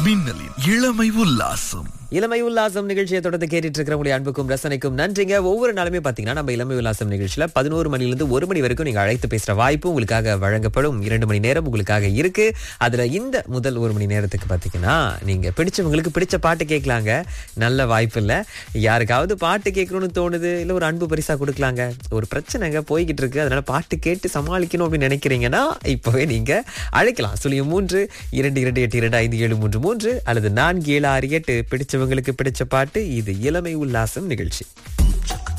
மின்னலின் இளமை உல்லாசம் இளமை உல்லாசம் நிகழ்ச்சியை தொடர்ந்து கேட்டுட்டு இருக்கிறவங்களுடைய அன்புக்கும் ரசனைக்கும் நன்றிங்க ஒவ்வொரு நாளுமே பாத்தீங்கன்னா நம்ம இளமை உல்லாசம் நிகழ்ச்சியில பதினோரு மணிலிருந்து ஒரு மணி வரைக்கும் நீங்க அழைத்து பேசுற வாய்ப்பு உங்களுக்காக வழங்கப்படும் இரண்டு மணி நேரம் உங்களுக்காக இருக்கு அதுல இந்த முதல் ஒரு மணி நேரத்துக்கு பாத்தீங்கன்னா நீங்க பிடிச்சவங்களுக்கு பிடிச்ச பாட்டு கேட்கலாங்க நல்ல வாய்ப்பு இல்ல யாருக்காவது பாட்டு கேட்கணும்னு தோணுது இல்ல ஒரு அன்பு பரிசா கொடுக்கலாங்க ஒரு பிரச்சனைங்க போய்கிட்டு இருக்கு அதனால பாட்டு கேட்டு சமாளிக்கணும் அப்படின்னு நினைக்கிறீங்கன்னா இப்பவே நீங்க அழைக்கலாம் சுழியம் மூன்று இரண்டு இரண்டு எட்டு இரண்டு ஐந்து ஏழு மூன்று மூன்று அல்லது நான்கு ஏழு ஆறு எட்டு பிடிச்சவங்களுக்கு பிடிச்ச பாட்டு இது இளமை உல்லாசம் நிகழ்ச்சி